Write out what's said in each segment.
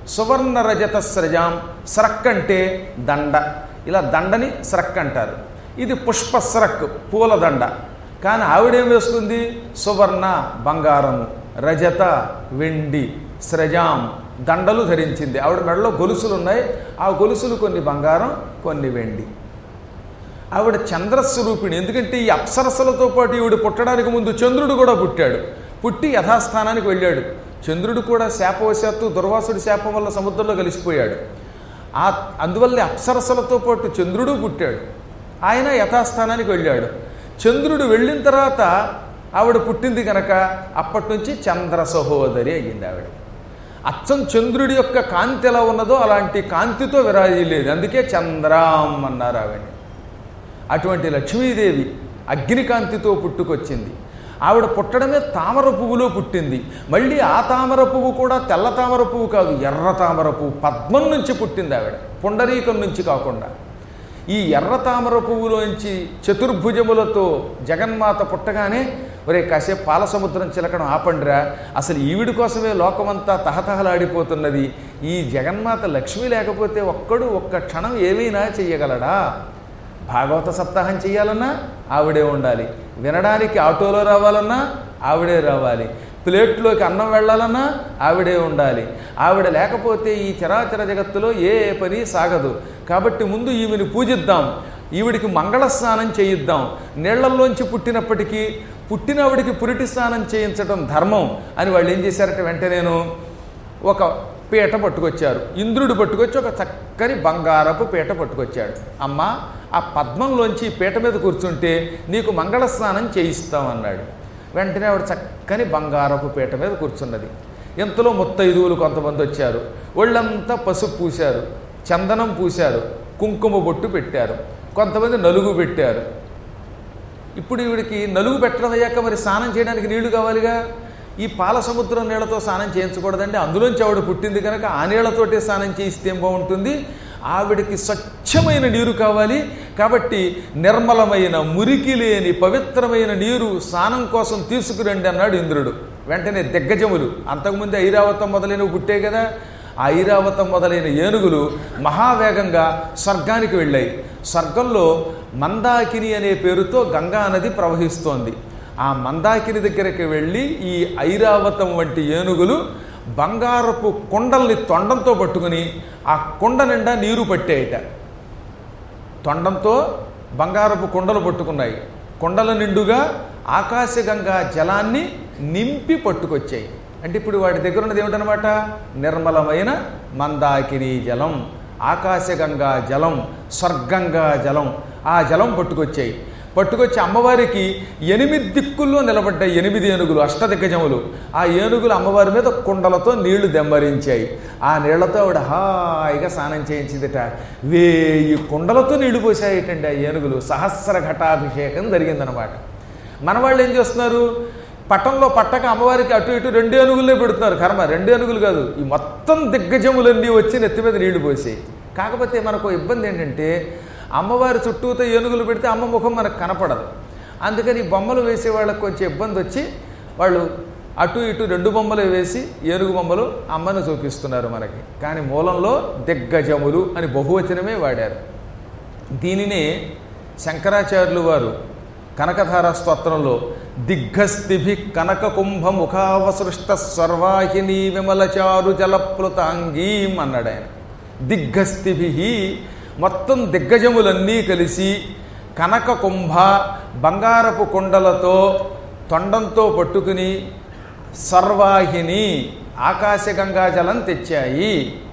సువర్ణ రజత స్రజాం స్రక్ అంటే దండ ఇలా దండని స్రక్ అంటారు ఇది పుష్ప స్రక్ పూలదండ కానీ ఆవిడేం వేసుకుంది సువర్ణ బంగారము రజత వెండి స్రజాం దండలు ధరించింది ఆవిడ మెడలో గొలుసులు ఉన్నాయి ఆ గొలుసులు కొన్ని బంగారం కొన్ని వెండి ఆవిడ చంద్రస్వరూపిణి ఎందుకంటే ఈ అప్సరసలతో పాటు ఈవిడ పుట్టడానికి ముందు చంద్రుడు కూడా పుట్టాడు పుట్టి యథాస్థానానికి వెళ్ళాడు చంద్రుడు కూడా శాపవశాత్తు దుర్వాసుడి శాపం వల్ల సముద్రంలో కలిసిపోయాడు ఆ అందువల్ల అప్సరసలతో పాటు చంద్రుడు పుట్టాడు ఆయన యథాస్థానానికి వెళ్ళాడు చంద్రుడు వెళ్ళిన తర్వాత ఆవిడ పుట్టింది కనుక అప్పటి నుంచి చంద్ర సహోదరి అయ్యింది ఆవిడ అచ్చం చంద్రుడి యొక్క కాంతి ఎలా ఉన్నదో అలాంటి కాంతితో విరాజిల్లేదు అందుకే చంద్రాం అన్నారు ఆవిడ అటువంటి లక్ష్మీదేవి అగ్నికాంతితో పుట్టుకొచ్చింది ఆవిడ పుట్టడమే తామర పువ్వులో పుట్టింది మళ్ళీ ఆ తామర పువ్వు కూడా తెల్ల తామర పువ్వు కాదు ఎర్ర తామర పువ్వు పద్మం నుంచి పుట్టింది ఆవిడ పుండరీకం నుంచి కాకుండా ఈ ఎర్ర తామర పువ్వులోంచి చతుర్భుజములతో జగన్మాత పుట్టగానే ఒరే కాసేపు పాల సముద్రం చిలకడం ఆపండిరా అసలు ఈవిడి కోసమే లోకమంతా తహతహలాడిపోతున్నది ఈ జగన్మాత లక్ష్మి లేకపోతే ఒక్కడు ఒక్క క్షణం ఏమైనా చెయ్యగలడా భాగవత సప్తాహం చేయాలన్నా ఆవిడే ఉండాలి వినడానికి ఆటోలో రావాలన్నా ఆవిడే రావాలి ప్లేట్లోకి అన్నం వెళ్ళాలన్నా ఆవిడే ఉండాలి ఆవిడ లేకపోతే ఈ చరాచర జగత్తులో ఏ పని సాగదు కాబట్టి ముందు ఈమెను పూజిద్దాం ఈవిడికి మంగళ స్నానం చేయిద్దాం నీళ్లల్లోంచి పుట్టినప్పటికీ పుట్టినవిడికి పురిటి స్నానం చేయించడం ధర్మం అని వాళ్ళు ఏం చేశారంటే వెంటనేను ఒక పీట పట్టుకొచ్చారు ఇంద్రుడు పట్టుకొచ్చి ఒక చక్కని బంగారపు పీట పట్టుకొచ్చాడు అమ్మ ఆ పద్మంలోంచి ఈ పీట మీద కూర్చుంటే నీకు మంగళ స్నానం చేయిస్తాం అన్నాడు వెంటనే ఆవిడ చక్కని బంగారపు పీట మీద కూర్చున్నది ఇంతలో ముత్తైదువులు కొంతమంది వచ్చారు ఒళ్ళంతా పసుపు పూశారు చందనం పూశారు కుంకుమ బొట్టు పెట్టారు కొంతమంది నలుగు పెట్టారు ఇప్పుడు ఈవిడికి నలుగు పెట్టడం అయ్యాక మరి స్నానం చేయడానికి నీళ్లు కావాలిగా ఈ పాల సముద్రం నీళ్లతో స్నానం చేయించకూడదండి అందులోంచి ఆవిడ పుట్టింది కనుక ఆ నీళ్లతోటే స్నానం చేయిస్తే ఏం బాగుంటుంది ఆవిడకి స్వచ్ఛమైన నీరు కావాలి కాబట్టి నిర్మలమైన మురికి లేని పవిత్రమైన నీరు స్నానం కోసం తీసుకురండి అన్నాడు ఇంద్రుడు వెంటనే దిగ్గజములు అంతకుముందు ఐరావతం మొదలైనవి పుట్టే కదా ఆ ఐరావతం మొదలైన ఏనుగులు మహావేగంగా స్వర్గానికి వెళ్ళాయి స్వర్గంలో మందాకిని అనే పేరుతో గంగా నది ప్రవహిస్తోంది ఆ మందాకిని దగ్గరికి వెళ్ళి ఈ ఐరావతం వంటి ఏనుగులు బంగారపు కొండల్ని తొండంతో పట్టుకుని ఆ కొండ నిండా నీరు పట్టేయట తొండంతో బంగారపు కొండలు పట్టుకున్నాయి కొండల నిండుగా ఆకాశగంగా జలాన్ని నింపి పట్టుకొచ్చాయి అంటే ఇప్పుడు వాటి దగ్గర ఉన్నది ఏమిటనమాట నిర్మలమైన మందాకిని జలం ఆకాశగంగా జలం స్వర్గంగా జలం ఆ జలం పట్టుకొచ్చాయి పట్టుకొచ్చి అమ్మవారికి ఎనిమిది దిక్కుల్లో నిలబడ్డాయి ఎనిమిది ఏనుగులు అష్టదిగ్గజములు ఆ ఏనుగులు అమ్మవారి మీద కుండలతో నీళ్లు దెమ్మరించాయి ఆ నీళ్లతో ఆవిడ హాయిగా స్నానం చేయించిందిట వేయి కుండలతో నీళ్లు పోసాయిటండి ఆ ఏనుగులు సహస్ర ఘటాభిషేకం జరిగిందనమాట మన వాళ్ళు ఏం చేస్తున్నారు పట్టంలో పట్టక అమ్మవారికి అటు ఇటు రెండు ఏనుగులే పెడుతున్నారు కర్మ రెండు ఏనుగులు కాదు ఈ మొత్తం దిగ్గజములన్నీ వచ్చి నెత్తి మీద నీళ్లు పోసాయి కాకపోతే మనకు ఇబ్బంది ఏంటంటే అమ్మవారి చుట్టూతో ఏనుగులు పెడితే అమ్మ ముఖం మనకు కనపడదు అందుకని ఈ బొమ్మలు వేసే వాళ్ళకి కొంచెం ఇబ్బంది వచ్చి వాళ్ళు అటు ఇటు రెండు బొమ్మలు వేసి ఏనుగు బొమ్మలు అమ్మను చూపిస్తున్నారు మనకి కానీ మూలంలో దిగ్గజములు అని బహువచనమే వాడారు దీనినే శంకరాచార్యులు వారు కనకధార స్తోత్రంలో దిగ్గస్థిభి కనక కుంభ ముఖావసృష్ట సర్వాహిని విమలచారు జలప్లుతాంగీం అన్నాడు ఆయన దిగ్గస్థిభి మొత్తం దిగ్గజములన్నీ కలిసి కనక కుంభ బంగారపు కుండలతో తొండంతో పట్టుకుని సర్వాహిని ఆకాశగంగా జలం తెచ్చాయి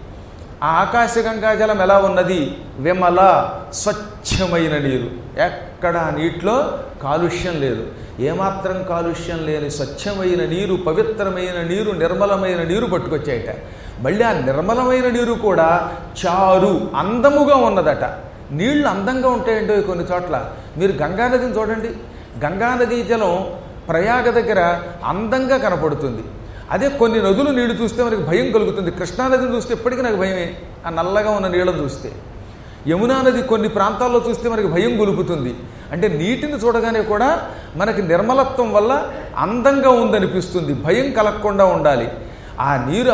ఆ ఆకాశగంగా జలం ఎలా ఉన్నది విమల స్వచ్ఛమైన నీరు ఎక్కడ ఆ నీటిలో కాలుష్యం లేదు ఏమాత్రం కాలుష్యం లేని స్వచ్ఛమైన నీరు పవిత్రమైన నీరు నిర్మలమైన నీరు పట్టుకొచ్చాయట మళ్ళీ ఆ నిర్మలమైన నీరు కూడా చారు అందముగా ఉన్నదట నీళ్లు అందంగా ఉంటాయండి కొన్ని చోట్ల మీరు గంగానదిని చూడండి గంగానదీ జలం ప్రయాగ దగ్గర అందంగా కనపడుతుంది అదే కొన్ని నదులు నీళ్లు చూస్తే మనకి భయం కలుగుతుంది కృష్ణానదిని చూస్తే ఎప్పటికీ నాకు భయమే ఆ నల్లగా ఉన్న నీళ్ళని చూస్తే యమునా నది కొన్ని ప్రాంతాల్లో చూస్తే మనకి భయం గొలుపుతుంది అంటే నీటిని చూడగానే కూడా మనకి నిర్మలత్వం వల్ల అందంగా ఉందనిపిస్తుంది భయం కలగకుండా ఉండాలి ఆ నీరు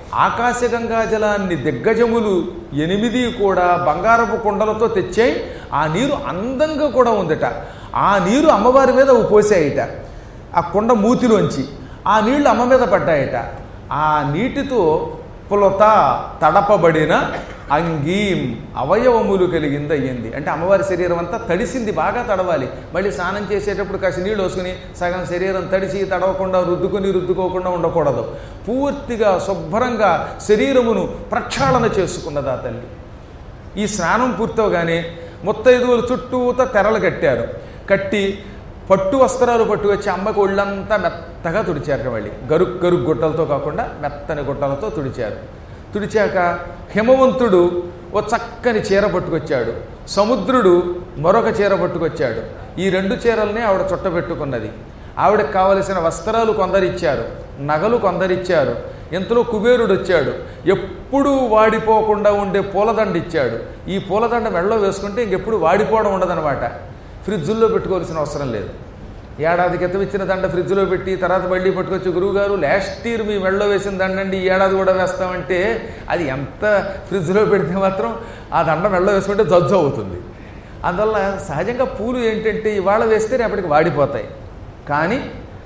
ఆకాశగంగా జలాన్ని దిగ్గజములు ఎనిమిది కూడా బంగారపు కుండలతో తెచ్చాయి ఆ నీరు అందంగా కూడా ఉందట ఆ నీరు అమ్మవారి మీద అవి పోసాయిట ఆ కుండ మూతిలోంచి ఆ నీళ్లు అమ్మ మీద పడ్డాయట ఆ నీటితో పులత తడపబడిన అంగీం అవయవములు కలిగింది అయ్యింది అంటే అమ్మవారి శరీరం అంతా తడిసింది బాగా తడవాలి మళ్ళీ స్నానం చేసేటప్పుడు కాసి నీళ్ళు వేసుకుని సగం శరీరం తడిసి తడవకుండా రుద్దుకుని రుద్దుకోకుండా ఉండకూడదు పూర్తిగా శుభ్రంగా శరీరమును ప్రక్షాళన చేసుకున్నది ఆ తల్లి ఈ స్నానం పూర్తవగానే ముత్తైదువులు చుట్టూత తెరలు కట్టారు కట్టి పట్టు వస్త్రాలు పట్టుకొచ్చి అమ్మకు ఒళ్ళంతా మెత్తగా తుడిచారు మళ్ళీ గరుక్ గరుక్ గుట్టలతో కాకుండా మెత్తని గుట్టలతో తుడిచారు తుడిచాక హిమవంతుడు ఓ చక్కని చీర పట్టుకొచ్చాడు సముద్రుడు మరొక చీర పట్టుకొచ్చాడు ఈ రెండు చీరల్ని ఆవిడ చుట్టబెట్టుకున్నది ఆవిడకి కావలసిన వస్త్రాలు కొందరిచ్చారు నగలు కొందరిచ్చారు ఇంతలో కుబేరుడు వచ్చాడు ఎప్పుడూ వాడిపోకుండా ఉండే పూలదండ ఇచ్చాడు ఈ పూలదండ మెడలో వేసుకుంటే ఇంకెప్పుడు వాడిపోవడం ఉండదన్నమాట ఫ్రిడ్జుల్లో పెట్టుకోవాల్సిన అవసరం లేదు ఏడాది క్రితం ఇచ్చిన దండ ఫ్రిడ్జ్లో పెట్టి తర్వాత మళ్ళీ పట్టుకొచ్చి గురువుగారు లాస్ట్ ఇయర్ మీ మెడలో వేసిన దండ అండి ఈ ఏడాది కూడా వేస్తామంటే అది ఎంత ఫ్రిడ్జ్లో పెడితే మాత్రం ఆ దండ మెడలో వేసుకుంటే జజ్జు అవుతుంది అందువల్ల సహజంగా పూలు ఏంటంటే ఇవాళ వేస్తే రేపటికి వాడిపోతాయి కానీ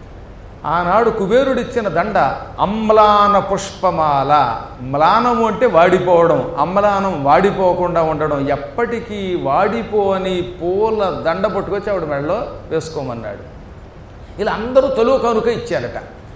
ఆనాడు కుబేరుడిచ్చిన దండ అమ్లాన పుష్పమాల మ్లానము అంటే వాడిపోవడం అమ్లానం వాడిపోకుండా ఉండడం ఎప్పటికీ వాడిపోని పూల దండ పట్టుకొచ్చి ఆవిడ మెడలో వేసుకోమన్నాడు ఇలా అందరూ తొలువ కనుక ఇచ్చారట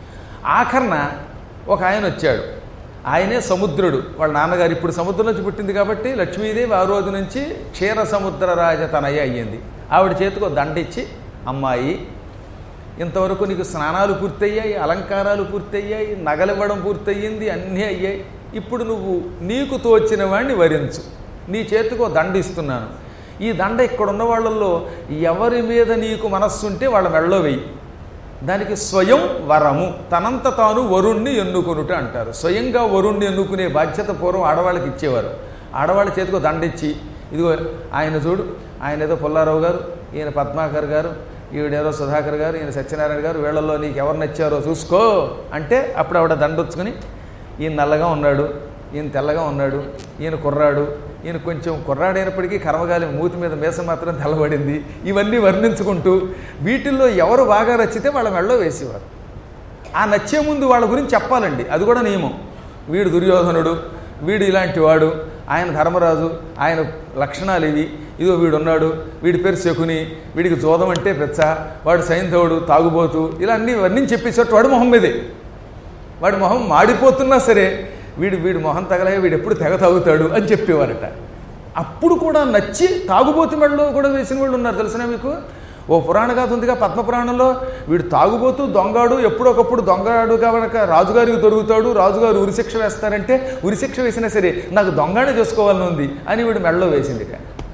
ఆఖరణ ఒక ఆయన వచ్చాడు ఆయనే సముద్రుడు వాళ్ళ నాన్నగారు ఇప్పుడు సముద్రం నుంచి పుట్టింది కాబట్టి లక్ష్మీదేవి ఆ రోజు నుంచి క్షీర సముద్ర రాజతనయ అయ్యింది ఆవిడ చేతికి ఒక దండ ఇచ్చి అమ్మాయి ఇంతవరకు నీకు స్నానాలు పూర్తయ్యాయి అలంకారాలు పూర్తయ్యాయి నగలివ్వడం పూర్తయింది అన్నీ అయ్యాయి ఇప్పుడు నువ్వు నీకు తోచిన వాడిని వరించు నీ చేతికి దండ ఇస్తున్నాను ఈ దండ ఇక్కడ ఉన్న వాళ్ళల్లో ఎవరి మీద నీకు మనస్సు ఉంటే వాళ్ళ మెడలో వెయ్యి దానికి స్వయం వరము తనంత తాను వరుణ్ణి ఎన్నుకొనుట అంటారు స్వయంగా వరుణ్ణి ఎన్నుకునే బాధ్యత పూర్వం ఆడవాళ్ళకి ఇచ్చేవారు ఆడవాళ్ళ చేతికి దండ ఇచ్చి ఇదిగో ఆయన చూడు ఆయన ఏదో పుల్లారావు గారు ఈయన పద్మాకర్ గారు ఈవిడేదో సుధాకర్ గారు ఈయన సత్యనారాయణ గారు వీళ్ళల్లో నీకు ఎవరు నచ్చారో చూసుకో అంటే అప్పుడు ఆవిడ దండొచ్చుకుని ఈయన నల్లగా ఉన్నాడు ఈయన తెల్లగా ఉన్నాడు ఈయన కుర్రాడు ఈయన కొంచెం కుర్రాడైనప్పటికీ కర్మగాలి మూతి మీద మీసం మాత్రం తెల్లబడింది ఇవన్నీ వర్ణించుకుంటూ వీటిల్లో ఎవరు బాగా నచ్చితే వాళ్ళ మెడలో వేసేవారు ఆ నచ్చే ముందు వాళ్ళ గురించి చెప్పాలండి అది కూడా నియమం వీడు దుర్యోధనుడు వీడు ఇలాంటి వాడు ఆయన ధర్మరాజు ఆయన లక్షణాలు ఇవి ఇదిగో వీడు ఉన్నాడు వీడి పేరు శకుని వీడికి జోదం అంటే పెచ్చ వాడు సైంధవుడు తాగుబోతు ఇలా అన్నీ వర్ణించి చెప్పేసేట్టు వాడు మొహం మీదే వాడి మొహం మాడిపోతున్నా సరే వీడు వీడి మొహం తగలే వీడు ఎప్పుడు తెగ తాగుతాడు అని చెప్పేవారట అప్పుడు కూడా నచ్చి తాగుబోతు మెడలో కూడా వేసిన వాళ్ళు ఉన్నారు తెలిసిన మీకు ఓ పురాణ గాథ ఉందిగా పద్మ పురాణంలో వీడు తాగుబోతూ దొంగాడు ఎప్పుడొకప్పుడు దొంగాడు కనుక రాజుగారికి దొరుకుతాడు రాజుగారు ఉరిశిక్ష వేస్తారంటే ఉరిశిక్ష వేసినా సరే నాకు దొంగనే చేసుకోవాలని ఉంది అని వీడు మెడలో వేసింది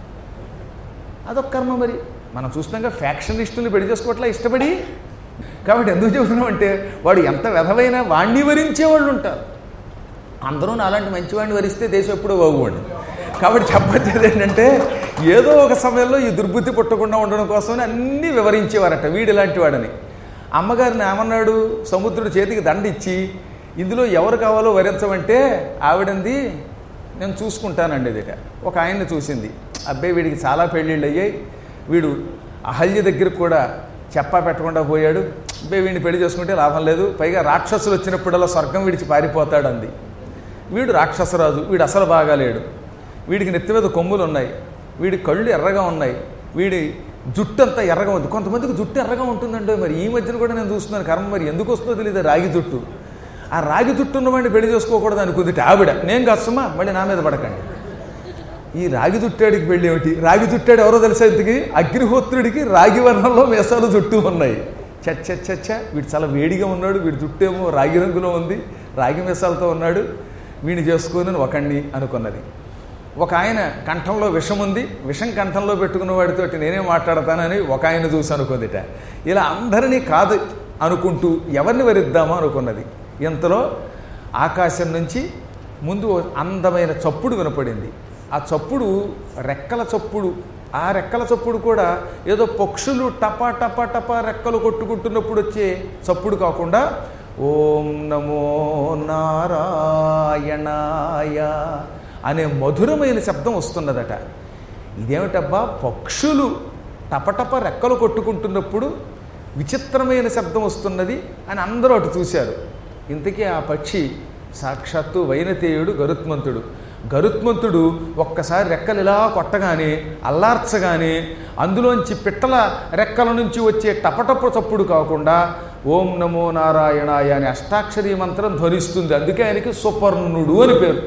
అదొక కర్మ మరి మనం చూస్తున్నాగా ఫ్యాక్షనిస్టులు పెళ్లి చేసుకోవట్లా ఇష్టపడి కాబట్టి ఎందుకు చెబుతున్నామంటే వాడు ఎంత వెధవైనా వాణ్ణి వరించే వాళ్ళు ఉంటారు అందరూ నాలాంటి మంచివాడిని వరిస్తే దేశం ఎప్పుడూ బాగుపడి కాబట్టి చెప్పొచ్చేది ఏంటంటే ఏదో ఒక సమయంలో ఈ దుర్బుద్ధి పుట్టకుండా ఉండడం కోసమని అన్నీ వివరించేవారట వీడు ఇలాంటి వాడని అమ్మగారిని ఏమన్నాడు సముద్రుడు చేతికి దండ ఇచ్చి ఇందులో ఎవరు కావాలో వరించమంటే ఆవిడంది నేను చూసుకుంటానండి ఇదిట ఒక ఆయన్ని చూసింది అబ్బాయి వీడికి చాలా పెళ్ళిళ్ళు అయ్యాయి వీడు అహల్య దగ్గరకు కూడా చెప్పా పెట్టకుండా పోయాడు అబ్బాయి వీడిని పెళ్లి చేసుకుంటే లాభం లేదు పైగా రాక్షసులు వచ్చినప్పుడల్లా స్వర్గం విడిచి పారిపోతాడు అంది వీడు రాక్షసరాజు వీడు అసలు బాగాలేడు వీడికి నెత్తి మీద కొమ్ములు ఉన్నాయి వీడి కళ్ళు ఎర్రగా ఉన్నాయి వీడి జుట్టు అంతా ఎర్రగా ఉంది కొంతమందికి జుట్టు ఎర్రగా ఉంటుందంటే మరి ఈ మధ్యన కూడా నేను చూస్తున్నాను కర్మ మరి ఎందుకు వస్తుందో తెలియదు రాగి జుట్టు ఆ రాగి జుట్టు ఉన్నవాడిని పెళ్లి చేసుకోకూడదు అనుకుంది ఆవిడ నేను కష్టమా మళ్ళీ నా మీద పడకండి ఈ రాగి జుట్టాడికి పెళ్ళి ఏమిటి రాగి జుట్టాడు ఎవరో తెలిసే ఇంతకి అగ్నిహోత్రుడికి రాగి వర్ణంలో మేసాలు జుట్టు ఉన్నాయి చచ్చ చచ్చ వీడు చాలా వేడిగా ఉన్నాడు వీడి జుట్టు ఏమో రాగి రంగులో ఉంది రాగి మేసాలతో ఉన్నాడు వీడిని చేసుకొని ఒకణ్ణి అనుకున్నది ఒక ఆయన కంఠంలో విషం ఉంది విషం కంఠంలో పెట్టుకున్న వాడితోటి నేనే మాట్లాడతానని ఒక ఆయన చూసి అనుకుందిట ఇలా అందరినీ కాదు అనుకుంటూ ఎవరిని వరిద్దామో అనుకున్నది ఇంతలో ఆకాశం నుంచి ముందు ఓ అందమైన చప్పుడు వినపడింది ఆ చప్పుడు రెక్కల చప్పుడు ఆ రెక్కల చప్పుడు కూడా ఏదో పక్షులు టపా టపా టపా రెక్కలు కొట్టుకుంటున్నప్పుడు వచ్చే చప్పుడు కాకుండా ఓం నమో నారాయణాయ అనే మధురమైన శబ్దం వస్తున్నదట ఇదేమిటబ్బా పక్షులు టపటప రెక్కలు కొట్టుకుంటున్నప్పుడు విచిత్రమైన శబ్దం వస్తున్నది అని అందరూ అటు చూశారు ఇంతకీ ఆ పక్షి సాక్షాత్తు వైనతేయుడు గరుత్మంతుడు గరుత్మంతుడు ఒక్కసారి రెక్కలు ఇలా కొట్టగానే అల్లార్చగానే అందులోంచి పిట్టల రెక్కల నుంచి వచ్చే టపటపు చప్పుడు కాకుండా ఓం నమో నారాయణాయ అనే అష్టాక్షరీ మంత్రం ధ్వనిస్తుంది అందుకే ఆయనకి సుపర్ణుడు అని పేరు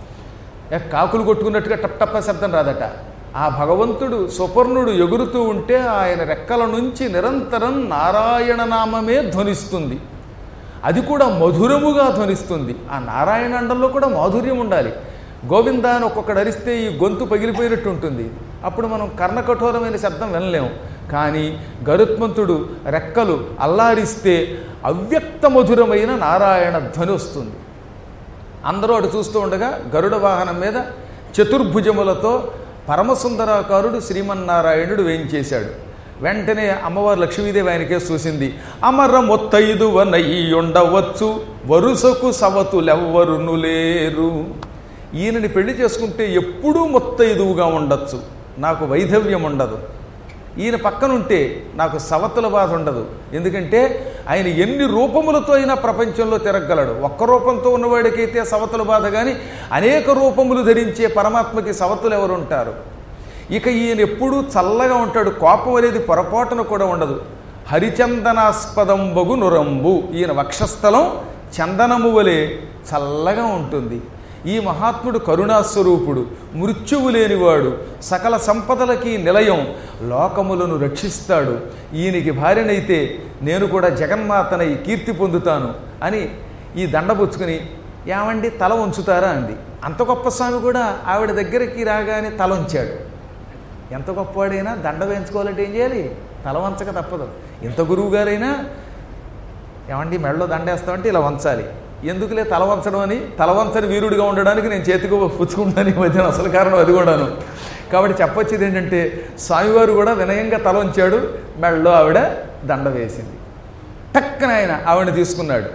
ఏ కాకులు కొట్టుకున్నట్టుగా టప్ టప్ప శబ్దం రాదట ఆ భగవంతుడు సుపర్ణుడు ఎగురుతూ ఉంటే ఆయన రెక్కల నుంచి నిరంతరం నారాయణ నామమే ధ్వనిస్తుంది అది కూడా మధురముగా ధ్వనిస్తుంది ఆ నారాయణ అండంలో కూడా మాధుర్యం ఉండాలి గోవింద అని ఒక్కొక్కడు అరిస్తే ఈ గొంతు పగిలిపోయినట్టు ఉంటుంది అప్పుడు మనం కర్ణకఠోరమైన శబ్దం వినలేము కానీ గరుత్మంతుడు రెక్కలు అల్లారిస్తే అవ్యక్త మధురమైన నారాయణ ధ్వని వస్తుంది అందరూ అటు చూస్తూ ఉండగా గరుడ వాహనం మీద చతుర్భుజములతో పరమసుందరాకారుడు శ్రీమన్నారాయణుడు వేయించేశాడు వెంటనే అమ్మవారు లక్ష్మీదేవి ఆయనకే చూసింది అమర మొత్తైదువ ఉండవచ్చు వరుసకు సవతులెవ్వరును లేరు ఈయనని పెళ్లి చేసుకుంటే ఎప్పుడూ మొత్తైదువుగా ఉండొచ్చు నాకు వైధవ్యం ఉండదు ఈయన పక్కనుంటే నాకు సవతుల బాధ ఉండదు ఎందుకంటే ఆయన ఎన్ని రూపములతో అయినా ప్రపంచంలో తిరగలడు ఒక్క రూపంతో ఉన్నవాడికైతే సవతుల బాధ కానీ అనేక రూపములు ధరించే పరమాత్మకి సవతులు ఎవరు ఉంటారు ఇక ఈయన ఎప్పుడూ చల్లగా ఉంటాడు కోపం అనేది పొరపాటున కూడా ఉండదు హరిచందనాస్పదం బగు నురంబు ఈయన వక్షస్థలం చందనము వలె చల్లగా ఉంటుంది ఈ మహాత్ముడు కరుణాస్వరూపుడు మృత్యువు లేనివాడు సకల సంపదలకి నిలయం లోకములను రక్షిస్తాడు ఈయనకి భార్యనైతే నేను కూడా జగన్మాతనై కీర్తి పొందుతాను అని ఈ దండపుచ్చుకుని ఏమండి తల ఉంచుతారా అంది అంత గొప్ప స్వామి కూడా ఆవిడ దగ్గరికి రాగానే తల ఉంచాడు ఎంత గొప్పవాడైనా దండ వేయించుకోవాలంటే ఏం చేయాలి తల వంచక తప్పదు ఇంత గురువు గారైనా ఏమండి మెడలో దండేస్తామంటే ఇలా వంచాలి ఎందుకులే తల వంచడం అని తల వంచని వీరుడిగా ఉండడానికి నేను చేతికి పుచ్చుకుంటాను ఈ మధ్యన అసలు కారణం అది కూడాను కాబట్టి చెప్పొచ్చేది ఏంటంటే స్వామివారు కూడా వినయంగా తల వంచాడు మెడలో ఆవిడ దండ వేసింది టక్కన ఆయన ఆవిడని తీసుకున్నాడు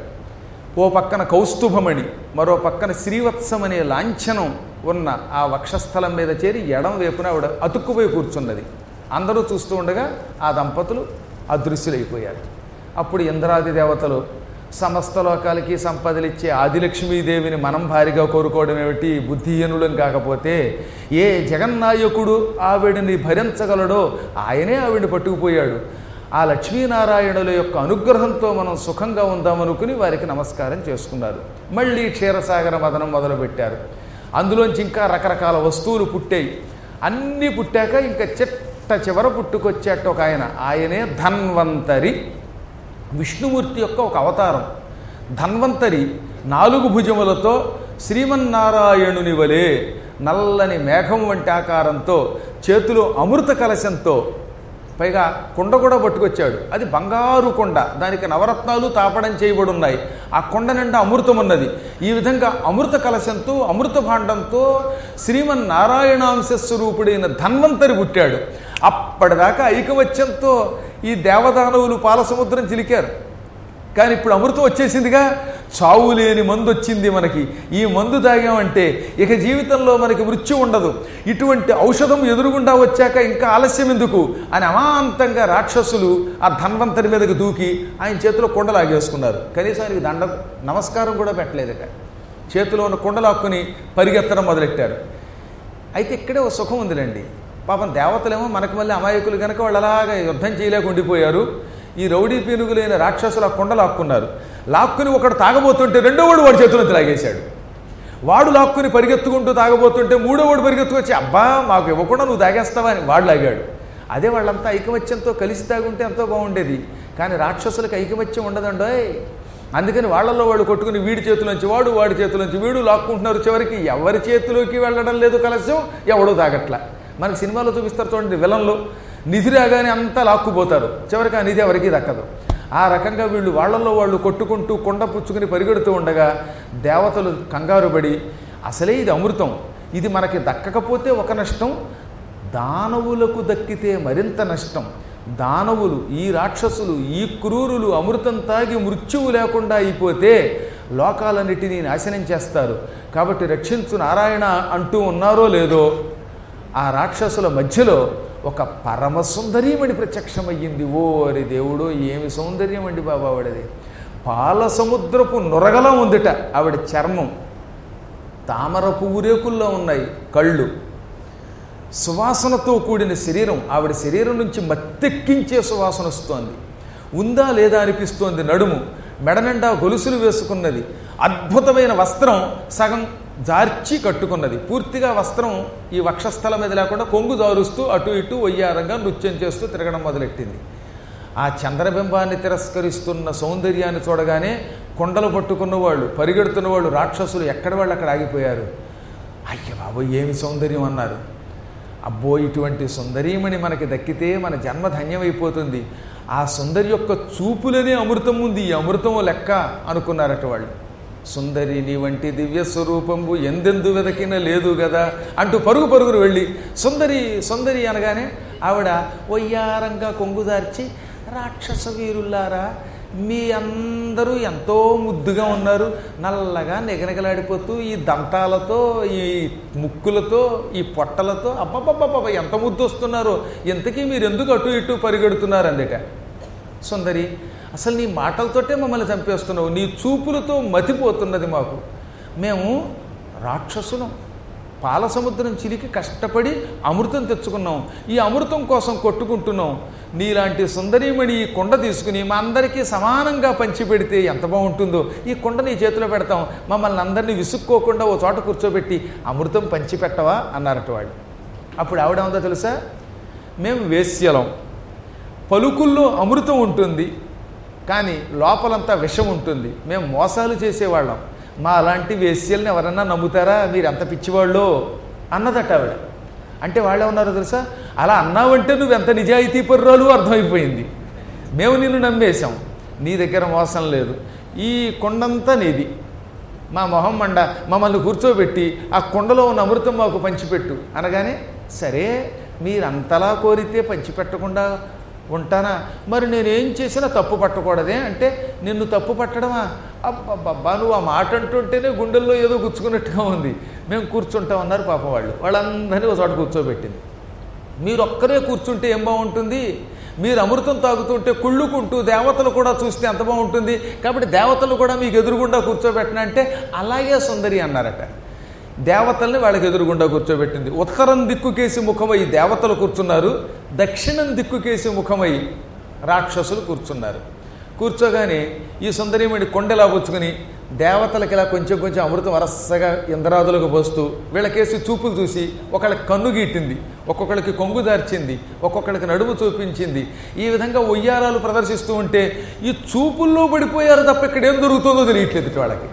ఓ పక్కన కౌస్తుభమణి మరో పక్కన శ్రీవత్సం అనే లాంఛనం ఉన్న ఆ వక్షస్థలం మీద చేరి ఎడం వైపున ఆవిడ అతుక్కుపోయి కూర్చున్నది అందరూ చూస్తూ ఉండగా ఆ దంపతులు అదృశ్యులైపోయారు అప్పుడు ఇంద్రాది దేవతలు సమస్త లోకాలకి సంపదలిచ్చే ఆదిలక్ష్మీదేవిని మనం భారీగా కోరుకోవడం ఏమిటి బుద్ధిహీనులం కాకపోతే ఏ జగన్నాయకుడు ఆవిడని భరించగలడో ఆయనే ఆవిడని పట్టుకుపోయాడు ఆ లక్ష్మీనారాయణుల యొక్క అనుగ్రహంతో మనం సుఖంగా ఉందామనుకుని వారికి నమస్కారం చేసుకున్నారు మళ్ళీ క్షీరసాగర మదనం మొదలుపెట్టారు అందులోంచి ఇంకా రకరకాల వస్తువులు పుట్టాయి అన్నీ పుట్టాక ఇంకా చిట్ట చివర పుట్టుకొచ్చేట ఒక ఆయన ఆయనే ధన్వంతరి విష్ణుమూర్తి యొక్క ఒక అవతారం ధన్వంతరి నాలుగు భుజములతో శ్రీమన్నారాయణుని వలె నల్లని మేఘం వంటి ఆకారంతో చేతిలో అమృత కలశంతో పైగా కుండ కూడా పట్టుకొచ్చాడు అది బంగారు కొండ దానికి నవరత్నాలు తాపడం చేయబడి ఉన్నాయి ఆ కొండ నిండా అమృతం ఉన్నది ఈ విధంగా అమృత కలశంతో అమృత భాండంతో శ్రీమన్నారాయణాంశ స్వరూపుడైన ధన్వంతరి పుట్టాడు అప్పటిదాకా ఐకమత్యంతో ఈ దేవదానవులు పాలసముద్రం చిలికారు కానీ ఇప్పుడు అమృతం వచ్చేసిందిగా చావు లేని మందు వచ్చింది మనకి ఈ మందు తాగామంటే ఇక జీవితంలో మనకి మృత్యు ఉండదు ఇటువంటి ఔషధం ఎదురుగుండా వచ్చాక ఇంకా ఆలస్యం ఎందుకు అని అమాంతంగా రాక్షసులు ఆ ధన్వంతరి మీదకి దూకి ఆయన చేతిలో కుండలాగేసుకున్నారు కనీసం ఆయనకి దండ నమస్కారం కూడా పెట్టలేదట చేతిలో ఉన్న కుండలాక్కుని పరిగెత్తడం మొదలెట్టారు అయితే ఇక్కడే ఒక సుఖం ఉందిలేండి పాపం దేవతలేమో మనకు మళ్ళీ అమాయకులు కనుక వాళ్ళు అలాగా యుద్ధం చేయలేక ఉండిపోయారు ఈ రౌడీ పీనుగులైన రాక్షసులు ఆ కుండ లాక్కున్నారు లాక్కుని ఒకడు తాగబోతుంటే రెండో వాడు వాడి చేతులను లాగేశాడు వాడు లాక్కుని పరిగెత్తుకుంటూ తాగబోతుంటే మూడో వాడు పరిగెత్తుకొచ్చి అబ్బా మాకు ఇవ్వకుండా నువ్వు తాగేస్తావా అని వాడు లాగాడు అదే వాళ్ళంతా ఐకమత్యంతో కలిసి తాగుంటే ఎంతో బాగుండేది కానీ రాక్షసులకు ఐకమత్యం ఉండదండోయ్ అందుకని వాళ్ళల్లో వాళ్ళు కొట్టుకుని వీడి చేతిలోంచి వాడు వాడి చేతిలోంచి వీడు లాక్కుంటున్నారు చివరికి ఎవరి చేతిలోకి వెళ్ళడం లేదు కలశం ఎవడో తాగట్లా మనకి సినిమాలో చూపిస్తారు చూడండి విలన్లు నిధి రాగానే అంతా లాక్కుపోతారు చివరికి ఆ నిధి ఎవరికి దక్కదు ఆ రకంగా వీళ్ళు వాళ్ళల్లో వాళ్ళు కొట్టుకుంటూ కొండ పుచ్చుకుని పరిగెడుతూ ఉండగా దేవతలు కంగారు పడి అసలే ఇది అమృతం ఇది మనకి దక్కకపోతే ఒక నష్టం దానవులకు దక్కితే మరింత నష్టం దానవులు ఈ రాక్షసులు ఈ క్రూరులు అమృతం తాగి మృత్యువు లేకుండా అయిపోతే లోకాలన్నిటినీ నాశనం చేస్తారు కాబట్టి రక్షించు నారాయణ అంటూ ఉన్నారో లేదో ఆ రాక్షసుల మధ్యలో ఒక పరమ సుందరీమణి ప్రత్యక్షమయ్యింది ఓరి దేవుడు ఏమి సౌందర్యం అండి బాబా ఆవిడది పాల సముద్రపు నొరగలా ఉందిట ఆవిడ చర్మం తామర పువ్వు రేకుల్లో ఉన్నాయి కళ్ళు సువాసనతో కూడిన శరీరం ఆవిడ శరీరం నుంచి మత్తెక్కించే సువాసన వస్తోంది ఉందా లేదా అనిపిస్తోంది నడుము మెడనిండా గొలుసులు వేసుకున్నది అద్భుతమైన వస్త్రం సగం జార్చి కట్టుకున్నది పూర్తిగా వస్త్రం ఈ వక్షస్థలం మీద లేకుండా కొంగు జారుస్తూ అటు ఇటు వయ్యారంగా నృత్యం చేస్తూ తిరగడం మొదలెట్టింది ఆ చంద్రబింబాన్ని తిరస్కరిస్తున్న సౌందర్యాన్ని చూడగానే కొండలు పట్టుకున్న వాళ్ళు పరిగెడుతున్న వాళ్ళు రాక్షసులు ఎక్కడ వాళ్ళు అక్కడ ఆగిపోయారు అయ్య బాబోయ్ ఏమి సౌందర్యం అన్నారు అబ్బో ఇటువంటి సుందరీమణి మనకి దక్కితే మన జన్మ ధన్యమైపోతుంది ఆ సుందరి యొక్క చూపులనే అమృతం ఉంది ఈ అమృతం లెక్క అనుకున్నారట వాళ్ళు సుందరి నీ వంటి దివ్య స్వరూపంబు ఎందెందు వెదకిన లేదు కదా అంటూ పరుగు పరుగురు వెళ్ళి సుందరి సుందరి అనగానే ఆవిడ వయ్యారంగా కొంగుదార్చి రాక్షస వీరుల్లారా మీ అందరూ ఎంతో ముద్దుగా ఉన్నారు నల్లగా నిగనిగలాడిపోతూ ఈ దంతాలతో ఈ ముక్కులతో ఈ పొట్టలతో అబ్బబ్బబ్బబ్బ ఎంత ముద్దు వస్తున్నారో ఇంతకీ మీరు ఎందుకు అటు ఇటు పరిగెడుతున్నారు అందుట సుందరి అసలు నీ మాటలతోటే మమ్మల్ని చంపేస్తున్నావు నీ చూపులతో మతిపోతున్నది మాకు మేము రాక్షసులం పాల సముద్రం చిలికి కష్టపడి అమృతం తెచ్చుకున్నాం ఈ అమృతం కోసం కొట్టుకుంటున్నాం నీలాంటి సుందరీమణి ఈ కుండ తీసుకుని మా అందరికీ సమానంగా పంచిపెడితే ఎంత బాగుంటుందో ఈ కుండ నీ చేతిలో పెడతాం మమ్మల్ని అందరినీ విసుక్కోకుండా ఓ చోట కూర్చోబెట్టి అమృతం పంచిపెట్టవా అన్నారట వాళ్ళు అప్పుడు ఆవిడ ఉందో తెలుసా మేము వేశ్యలం పలుకుల్లో అమృతం ఉంటుంది కానీ లోపలంతా విషం ఉంటుంది మేము మోసాలు చేసేవాళ్ళం మా అలాంటి వేశ్యల్ని ఎవరన్నా నమ్ముతారా మీరు ఎంత పిచ్చివాళ్ళో అన్నదట ఆవిడ అంటే వాళ్ళు ఏమన్నారో తెలుసా అలా అన్నావంటే నువ్వు ఎంత నిజాయితీ పర్రాలు అర్థమైపోయింది మేము నిన్ను నమ్మేశాం నీ దగ్గర మోసం లేదు ఈ కొండంతా నీది మా మొహం మండ మమ్మల్ని కూర్చోబెట్టి ఆ కుండలో ఉన్న అమృతం మాకు పంచిపెట్టు అనగానే సరే మీరంతలా కోరితే పంచిపెట్టకుండా ఉంటానా మరి నేనేం చేసినా తప్పు పట్టకూడదే అంటే నిన్ను తప్పు పట్టడమా అబ్బబ్బబ్బా నువ్వు ఆ మాట అంటుంటేనే గుండెల్లో ఏదో గుచ్చుకున్నట్టుగా ఉంది మేము కూర్చుంటాం అన్నారు పాప వాళ్ళు వాళ్ళందరినీ ఒక చోట కూర్చోబెట్టింది మీరు ఒక్కరే కూర్చుంటే ఏం బాగుంటుంది మీరు అమృతం తాగుతుంటే కుళ్ళుకుంటూ దేవతలు కూడా చూస్తే ఎంత బాగుంటుంది కాబట్టి దేవతలు కూడా మీకు ఎదురుగుండా కూర్చోబెట్టిన అంటే అలాగే సుందరి అన్నారట దేవతల్ని వాళ్ళకి ఎదురుగుండా కూర్చోబెట్టింది ఉత్తరం దిక్కుకేసి ముఖమై దేవతలు కూర్చున్నారు దక్షిణం దిక్కుకేసి ముఖమై రాక్షసులు కూర్చున్నారు కూర్చోగానే ఈ సుందరిమణి కొండలా పుచ్చుకుని దేవతలకి ఇలా కొంచెం కొంచెం అమృతం వరసగా ఇంద్రాదులకు పోస్తూ వీళ్ళకేసి చూపులు చూసి ఒకళ్ళకి కన్ను గీటింది ఒక్కొక్కళ్ళకి కొంగు దార్చింది ఒక్కొక్కళ్ళకి నడుము చూపించింది ఈ విధంగా ఉయ్యారాలు ప్రదర్శిస్తూ ఉంటే ఈ చూపుల్లో పడిపోయారు తప్ప ఇక్కడ ఏం దొరుకుతుందో తెలియట్లేదు ఇటు వాళ్ళకి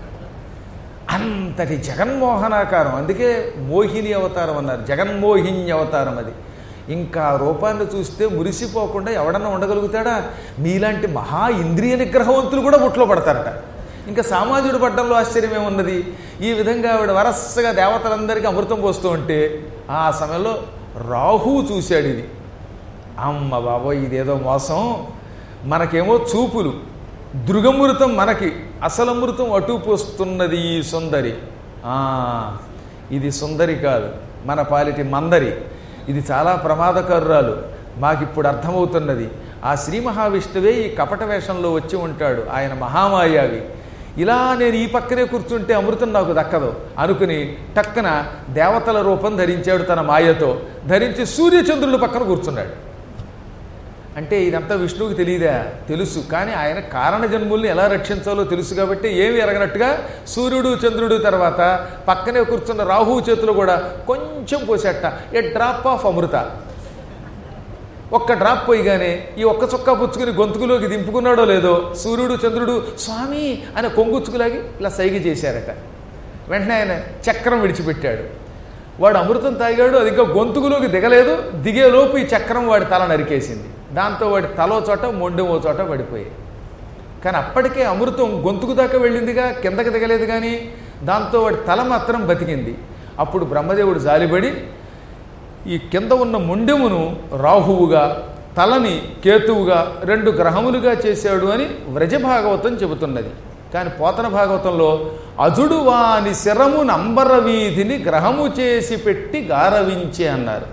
అంతటి జగన్మోహనాకారం అందుకే మోహిని అవతారం అన్నారు జగన్మోహిని అవతారం అది ఇంకా రూపాన్ని చూస్తే మురిసిపోకుండా ఎవడన్నా ఉండగలుగుతాడా మీలాంటి మహా ఇంద్రియ నిగ్రహవంతులు కూడా బుట్లో పడతారట ఇంకా సామాజికుడు పడ్డంలో ఆశ్చర్యం ఏమున్నది ఈ విధంగా ఆవిడ వరసగా దేవతలందరికీ అమృతం పోస్తూ ఉంటే ఆ సమయంలో రాహు చూశాడు ఇది అమ్మ బాబోయ్ ఇదేదో మోసం మనకేమో చూపులు దృగమృతం మనకి అసలమృతం అటు పోస్తున్నది ఈ సుందరి ఆ, ఇది సుందరి కాదు మన పాలిటి మందరి ఇది చాలా ప్రమాదకరురాలు మాకిప్పుడు అర్థమవుతున్నది ఆ శ్రీ మహావిష్ణువే ఈ కపట వేషంలో వచ్చి ఉంటాడు ఆయన మహామాయావి ఇలా నేను ఈ పక్కనే కూర్చుంటే అమృతం నాకు దక్కదు అనుకుని టక్కన దేవతల రూపం ధరించాడు తన మాయతో ధరించి సూర్యచంద్రుల పక్కన కూర్చున్నాడు అంటే ఇదంతా విష్ణువుకి తెలియదా తెలుసు కానీ ఆయన కారణ జన్ముల్ని ఎలా రక్షించాలో తెలుసు కాబట్టి ఏమి ఎరగనట్టుగా సూర్యుడు చంద్రుడు తర్వాత పక్కనే కూర్చున్న రాహువు చేతులు కూడా కొంచెం పోసేట ఏ డ్రాప్ ఆఫ్ అమృత ఒక్క డ్రాప్ పోయిగానే ఈ ఒక్క చొక్కా పుచ్చుకుని గొంతుకులోకి దింపుకున్నాడో లేదో సూర్యుడు చంద్రుడు స్వామి అని కొంగుచ్చుకులాగి ఇలా సైగ చేశారట వెంటనే ఆయన చక్రం విడిచిపెట్టాడు వాడు అమృతం తాగాడు అది ఇంకా గొంతుకులోకి దిగలేదు దిగేలోపు ఈ చక్రం వాడి తల నరికేసింది దాంతో వాడి తలో చోట మొండెం ఓ చోట పడిపోయాయి కానీ అప్పటికే అమృతం గొంతుకు దాకా వెళ్ళిందిగా కిందకి దిగలేదు కానీ దాంతో వాడి తల మాత్రం బతికింది అప్పుడు బ్రహ్మదేవుడు జాలిపడి ఈ కింద ఉన్న మొండెమును రాహువుగా తలని కేతువుగా రెండు గ్రహములుగా చేశాడు అని వ్రజభాగవతం చెబుతున్నది కానీ పోతన భాగవతంలో అజుడు వాని శరము నంబర వీధిని గ్రహము చేసి పెట్టి గారవించే అన్నారు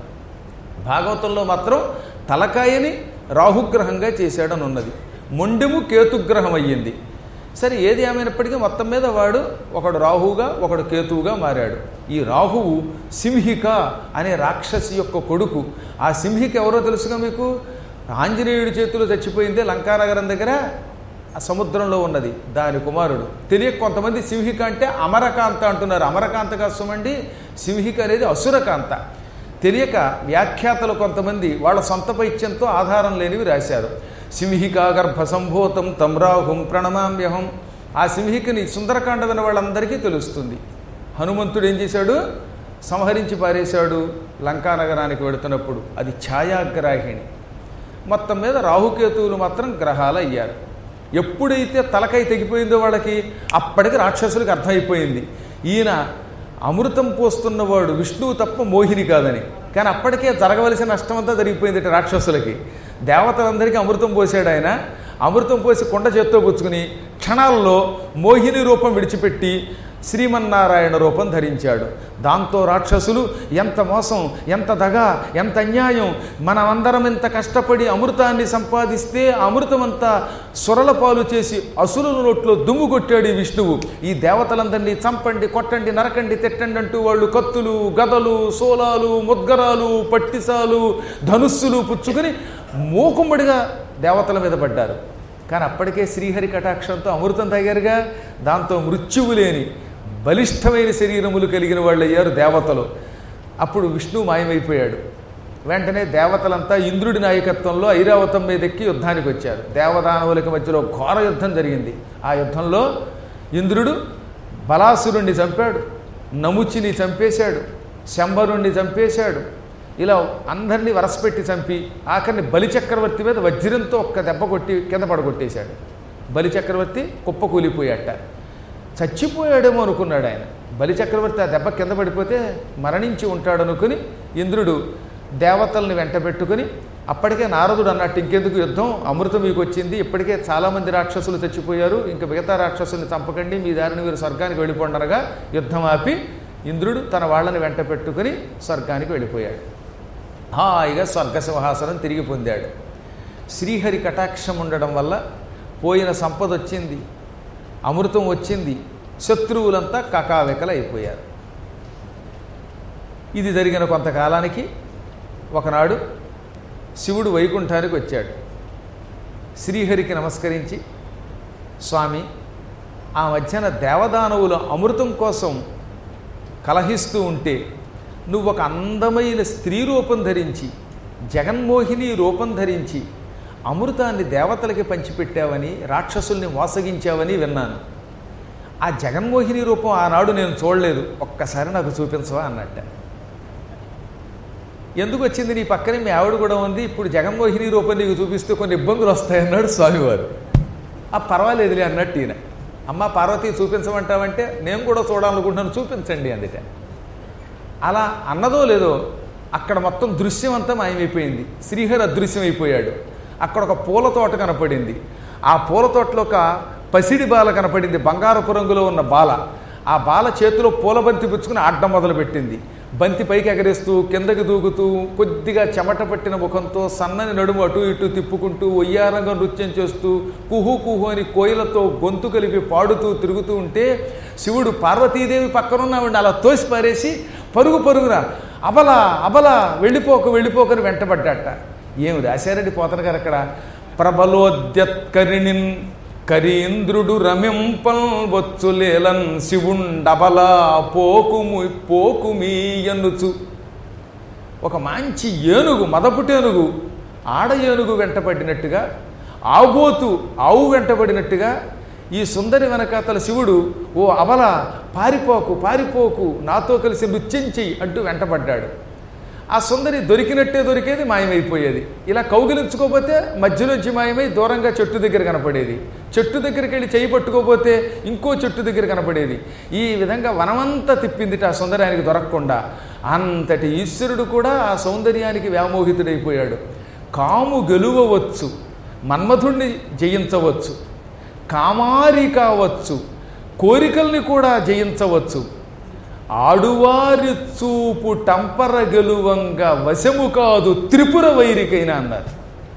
భాగవతంలో మాత్రం తలకాయని రాహుగ్రహంగా చేశాడని ఉన్నది మొండెము కేతుగ్రహం అయ్యింది సరే ఏది ఏమైనప్పటికీ మొత్తం మీద వాడు ఒకడు రాహువుగా ఒకడు కేతువుగా మారాడు ఈ రాహువు సింహిక అనే రాక్షసి యొక్క కొడుకు ఆ సింహిక ఎవరో తెలుసుగా మీకు ఆంజనేయుడి చేతిలో చచ్చిపోయిందే లంకానగరం దగ్గర ఆ సముద్రంలో ఉన్నది దాని కుమారుడు తెలియక కొంతమంది సింహిక అంటే అమరకాంత అంటున్నారు అమరకాంత కాసమండి సింహిక అనేది అసురకాంత తెలియక వ్యాఖ్యాతలు కొంతమంది వాళ్ళ సొంత పైత్యంతో ఆధారం లేనివి రాశారు సింహికా గర్భ సంభూతం తమ్రాహుం ప్రణమామ్యహం ఆ సింహికని సుందరకాండ విన్న వాళ్ళందరికీ తెలుస్తుంది హనుమంతుడు ఏం చేశాడు సంహరించి పారేశాడు లంకానగరానికి వెడుతున్నప్పుడు అది ఛాయాగ్రాహిణి మొత్తం మీద రాహుకేతువులు మాత్రం గ్రహాలు అయ్యారు ఎప్పుడైతే తలకై తెగిపోయిందో వాళ్ళకి అప్పటికి రాక్షసులకు అర్థమైపోయింది ఈయన అమృతం పోస్తున్నవాడు విష్ణువు తప్ప మోహిని కాదని కానీ అప్పటికే జరగవలసిన నష్టమంతా జరిగిపోయింది ఇటు రాక్షసులకి దేవతలందరికీ అమృతం పోసాడు ఆయన అమృతం పోసి కొండ చేత్తో పుచ్చుకుని క్షణాల్లో మోహిని రూపం విడిచిపెట్టి శ్రీమన్నారాయణ రూపం ధరించాడు దాంతో రాక్షసులు ఎంత మోసం ఎంత దగ ఎంత అన్యాయం మనమందరం ఇంత కష్టపడి అమృతాన్ని సంపాదిస్తే ఆ అమృతమంతా సురల పాలు చేసి అసురుల నోట్లో దుమ్ము కొట్టాడు ఈ విష్ణువు ఈ దేవతలందరినీ చంపండి కొట్టండి నరకండి తిట్టండి అంటూ వాళ్ళు కత్తులు గదలు సోలాలు ముద్గరాలు పట్టిసాలు ధనుస్సులు పుచ్చుకొని మూకుమ్మడిగా దేవతల మీద పడ్డారు కానీ అప్పటికే శ్రీహరి కటాక్షంతో అమృతం తాగారుగా దాంతో మృత్యువు లేని బలిష్టమైన శరీరములు కలిగిన వాళ్ళు అయ్యారు దేవతలు అప్పుడు విష్ణువు మాయమైపోయాడు వెంటనే దేవతలంతా ఇంద్రుడి నాయకత్వంలో ఐరావతం మీద ఎక్కి యుద్ధానికి వచ్చారు దేవదానవులకి మధ్యలో ఘోర యుద్ధం జరిగింది ఆ యుద్ధంలో ఇంద్రుడు బలాసురుణ్ణి చంపాడు నముచిని చంపేశాడు శంబరుణ్ణి చంపేశాడు ఇలా అందరినీ వరసపెట్టి చంపి ఆఖరిని బలిచక్రవర్తి మీద వజ్రంతో ఒక్క దెబ్బ కొట్టి కింద పడగొట్టేశాడు బలిచక్రవర్తి కుప్ప కూలిపోయాట చచ్చిపోయాడేమో అనుకున్నాడు ఆయన బలిచక్రవర్తి ఆ దెబ్బ కింద పడిపోతే మరణించి ఉంటాడు అనుకుని ఇంద్రుడు దేవతల్ని వెంట పెట్టుకుని అప్పటికే నారదుడు అన్నట్టు ఇంకెందుకు యుద్ధం అమృతం మీకు వచ్చింది ఇప్పటికే చాలామంది రాక్షసులు చచ్చిపోయారు ఇంకా మిగతా రాక్షసుల్ని చంపకండి మీ దారిని మీరు స్వర్గానికి వెళ్ళిపోండనగా యుద్ధం ఆపి ఇంద్రుడు తన వాళ్ళని వెంట పెట్టుకుని స్వర్గానికి వెళ్ళిపోయాడు హాయిగా స్వర్గ సింహాసనం తిరిగి పొందాడు శ్రీహరి కటాక్షం ఉండడం వల్ల పోయిన సంపద వచ్చింది అమృతం వచ్చింది శత్రువులంతా కకావికలు అయిపోయారు ఇది జరిగిన కొంతకాలానికి ఒకనాడు శివుడు వైకుంఠానికి వచ్చాడు శ్రీహరికి నమస్కరించి స్వామి ఆ మధ్యన దేవదానవుల అమృతం కోసం కలహిస్తూ ఉంటే నువ్వు ఒక అందమైన స్త్రీ రూపం ధరించి జగన్మోహిని రూపం ధరించి అమృతాన్ని దేవతలకి పంచిపెట్టావని రాక్షసుల్ని మోసగించావని విన్నాను ఆ జగన్మోహిని రూపం ఆనాడు నేను చూడలేదు ఒక్కసారి నాకు చూపించవా అన్నట్ట ఎందుకు వచ్చింది నీ పక్కనే మీ ఆవిడ కూడా ఉంది ఇప్పుడు జగన్మోహిని రూపం నీకు చూపిస్తే కొన్ని ఇబ్బందులు వస్తాయన్నాడు స్వామివారు ఆ పర్వాలేదులే అన్నట్టు ఈయన అమ్మ పార్వతి చూపించమంటావంటే నేను కూడా చూడాలనుకుంటున్నాను చూపించండి అందుట అలా అన్నదో లేదో అక్కడ మొత్తం దృశ్యం అంతా మాయమైపోయింది శ్రీహరి అదృశ్యం అయిపోయాడు అక్కడ ఒక పూల తోట కనపడింది ఆ పూల తోటలో ఒక పసిడి బాల కనపడింది బంగారపు రంగులో ఉన్న బాల ఆ బాల చేతిలో పూల బంతి పుచ్చుకుని ఆడడం మొదలుపెట్టింది బంతి పైకి ఎగరేస్తూ కిందకి దూకుతూ కొద్దిగా చెమట పట్టిన ముఖంతో సన్నని నడుము అటు ఇటు తిప్పుకుంటూ ఒయ్యారంగా నృత్యం చేస్తూ కుహు కుహు అని కోయిలతో గొంతు కలిపి పాడుతూ తిరుగుతూ ఉంటే శివుడు పార్వతీదేవి పక్కనున్నామండి అలా తోసి పారేసి పరుగు పరుగున అబల అబల వెళ్ళిపోక వెళ్ళిపోకని వెంటబడ్డట ఏమి రాశారండి పోతన గారు అక్కడ ప్రబలోద్యత్కరిణిన్ కరీంద్రుడు రమింపల్ వచ్చులేలన్ శివుండబలా పోకుము పోకుమీయనుచు ఒక మంచి ఏనుగు మదపుటేనుగు ఆడ ఏనుగు వెంటబడినట్టుగా ఆబోతు ఆవు వెంటబడినట్టుగా ఈ సుందరి వెనకాతల శివుడు ఓ అబల పారిపోకు పారిపోకు నాతో కలిసి నృత్యం చెయ్యి అంటూ వెంటబడ్డాడు ఆ సుందరి దొరికినట్టే దొరికేది మాయమైపోయేది ఇలా కౌగిలించుకోపోతే మధ్యలోంచి మాయమై దూరంగా చెట్టు దగ్గర కనపడేది చెట్టు దగ్గరికి వెళ్ళి చేయి పట్టుకోపోతే ఇంకో చెట్టు దగ్గర కనపడేది ఈ విధంగా వనమంతా తిప్పిందిట ఆ సుందరానికి దొరకకుండా అంతటి ఈశ్వరుడు కూడా ఆ సౌందర్యానికి వ్యామోహితుడైపోయాడు కాము గెలువవచ్చు మన్మధుణ్ణి జయించవచ్చు కామారి కావచ్చు కోరికల్ని కూడా జయించవచ్చు ఆడువారి చూపు టంపర గెలువంగా వశము కాదు త్రిపుర వైరికైనా అన్నారు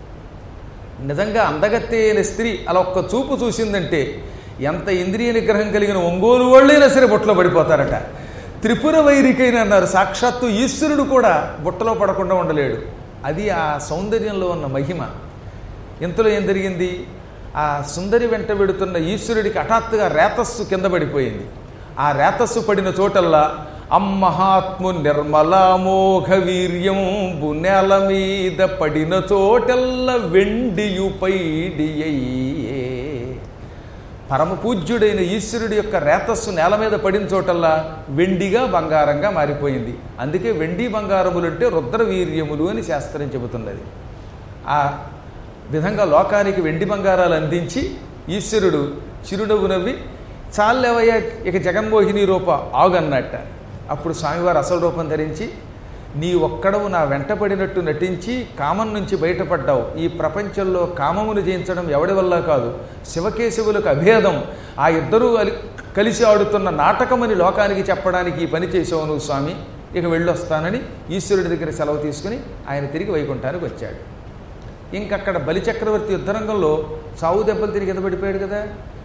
నిజంగా అందగత్తైన స్త్రీ అలా ఒక్క చూపు చూసిందంటే ఎంత ఇంద్రియ నిగ్రహం కలిగిన ఒంగోలు వాళ్ళైనా సరే బుట్టలో పడిపోతారట త్రిపుర వైరికైన అన్నారు సాక్షాత్తు ఈశ్వరుడు కూడా బుట్టలో పడకుండా ఉండలేడు అది ఆ సౌందర్యంలో ఉన్న మహిమ ఇంతలో ఏం జరిగింది ఆ సుందరి వెంట వెడుతున్న ఈశ్వరుడికి హఠాత్తుగా రేతస్సు కింద పడిపోయింది ఆ రేతస్సు పడిన చోటల్లా అమ్మహాత్ము నిర్మలామోఘ వీర్యంబు నేల మీద పడిన చోటెల్ల వెండియు పైడియయ్యే పరమ పూజ్యుడైన ఈశ్వరుడి యొక్క రేతస్సు నేల మీద పడిన చోటల్లా వెండిగా బంగారంగా మారిపోయింది అందుకే వెండి బంగారములు అంటే రుద్రవీర్యములు అని శాస్త్రం చెబుతున్నది ఆ విధంగా లోకానికి వెండి బంగారాలు అందించి ఈశ్వరుడు చిరునవ్వు నవ్వి చాలేవయ్యా ఇక జగన్మోహిని రూప ఆగన్నట్ట అప్పుడు స్వామివారు అసలు రూపం ధరించి నీ ఒక్కడవు నా వెంటపడినట్టు నటించి కామం నుంచి బయటపడ్డావు ఈ ప్రపంచంలో కామమును జయించడం ఎవడి వల్ల కాదు శివకేశవులకు అభేదం ఆ ఇద్దరూ అలి- కలిసి ఆడుతున్న నాటకమని లోకానికి చెప్పడానికి ఈ పని చేసావు నువ్వు స్వామి ఇక వెళ్ళొస్తానని ఈశ్వరుడి దగ్గర సెలవు తీసుకుని ఆయన తిరిగి వైకుంఠానికి వచ్చాడు ఇంకక్కడ బలిచక్రవర్తి యుద్ధరంగంలో చావు దెబ్బలు తిరిగి కింద పడిపోయాడు కదా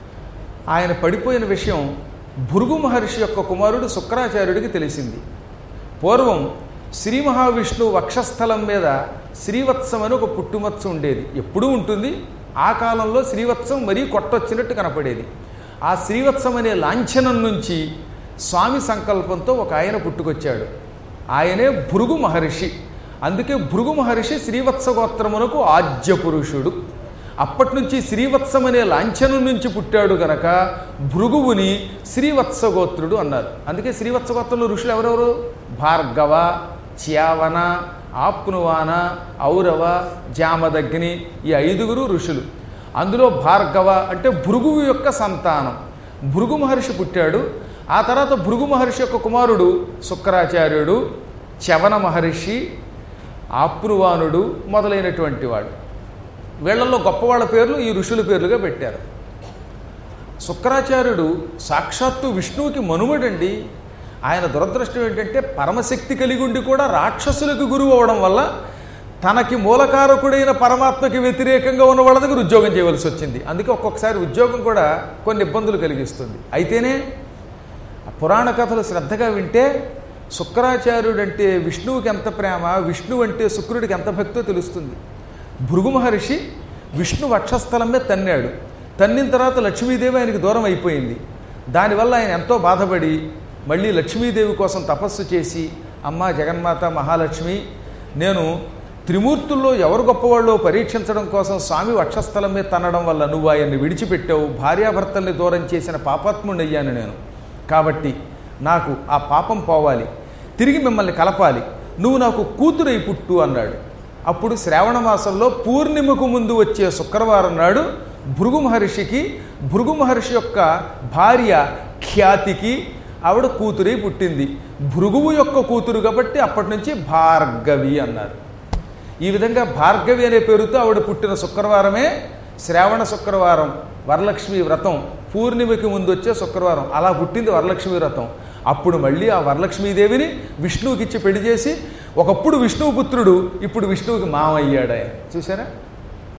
ఆయన పడిపోయిన విషయం భృగు మహర్షి యొక్క కుమారుడు శుక్రాచార్యుడికి తెలిసింది పూర్వం శ్రీ మహావిష్ణువు వక్షస్థలం మీద శ్రీవత్సం అని ఒక పుట్టుమచ్చ ఉండేది ఎప్పుడూ ఉంటుంది ఆ కాలంలో శ్రీవత్సం మరీ కొట్టొచ్చినట్టు కనపడేది ఆ శ్రీవత్సం అనే లాంఛనం నుంచి స్వామి సంకల్పంతో ఒక ఆయన పుట్టుకొచ్చాడు ఆయనే భృగు మహర్షి అందుకే భృగు మహర్షి శ్రీవత్స గోత్రమునకు ఆద్య పురుషుడు అప్పటి నుంచి శ్రీవత్సం అనే లాంఛనం నుంచి పుట్టాడు గనక భృగువుని శ్రీవత్స గోత్రుడు అన్నారు అందుకే శ్రీవత్స గోత్రంలో ఋషులు ఎవరెవరు భార్గవ చ్యావన ఆప్నువాన ఔరవ జామదగ్ని ఈ ఐదుగురు ఋషులు అందులో భార్గవ అంటే భృగువు యొక్క సంతానం భృగు మహర్షి పుట్టాడు ఆ తర్వాత భృగు మహర్షి యొక్క కుమారుడు శుక్రాచార్యుడు చవన మహర్షి ఆప్నువానుడు మొదలైనటువంటి వాడు వీళ్ళల్లో గొప్పవాళ్ళ పేర్లు ఈ ఋషుల పేర్లుగా పెట్టారు శుక్రాచార్యుడు సాక్షాత్తు విష్ణువుకి మనుమడండి ఆయన దురదృష్టం ఏంటంటే పరమశక్తి కలిగి ఉండి కూడా రాక్షసులకు గురువు అవడం వల్ల తనకి మూలకారకుడైన పరమాత్మకి వ్యతిరేకంగా ఉన్న వాళ్ళ దగ్గర ఉద్యోగం చేయవలసి వచ్చింది అందుకే ఒక్కొక్కసారి ఉద్యోగం కూడా కొన్ని ఇబ్బందులు కలిగిస్తుంది అయితేనే ఆ పురాణ కథలు శ్రద్ధగా వింటే శుక్రాచార్యుడు అంటే విష్ణువుకి ఎంత ప్రేమ విష్ణువు అంటే శుక్రుడికి ఎంత భక్తో తెలుస్తుంది భృగు మహర్షి విష్ణు వక్షస్థలం మీద తన్నాడు తన్నిన తర్వాత లక్ష్మీదేవి ఆయనకి దూరం అయిపోయింది దానివల్ల ఆయన ఎంతో బాధపడి మళ్ళీ లక్ష్మీదేవి కోసం తపస్సు చేసి అమ్మ జగన్మాత మహాలక్ష్మి నేను త్రిమూర్తుల్లో ఎవరు గొప్పవాళ్ళో పరీక్షించడం కోసం స్వామి వక్షస్థలం మీద తన్నడం వల్ల నువ్వు ఆయన్ని విడిచిపెట్టావు భార్యాభర్తల్ని దూరం చేసిన పాపాత్ముడయ్యాను నేను కాబట్టి నాకు ఆ పాపం పోవాలి తిరిగి మిమ్మల్ని కలపాలి నువ్వు నాకు కూతురై పుట్టు అన్నాడు అప్పుడు శ్రావణ మాసంలో పూర్ణిమకు ముందు వచ్చే శుక్రవారం నాడు భృగు మహర్షికి భృగు మహర్షి యొక్క భార్య ఖ్యాతికి ఆవిడ కూతురై పుట్టింది భృగువు యొక్క కూతురు కాబట్టి అప్పటి నుంచి భార్గవి అన్నారు ఈ విధంగా భార్గవి అనే పేరుతో ఆవిడ పుట్టిన శుక్రవారమే శ్రావణ శుక్రవారం వరలక్ష్మి వ్రతం పూర్ణిమకి ముందు వచ్చే శుక్రవారం అలా పుట్టింది వరలక్ష్మి వ్రతం అప్పుడు మళ్ళీ ఆ వరలక్ష్మీదేవిని విష్ణువుకి ఇచ్చి పెళ్లి చేసి ఒకప్పుడు విష్ణువు పుత్రుడు ఇప్పుడు విష్ణువుకి మామయ్యాడు ఆయన చూసారా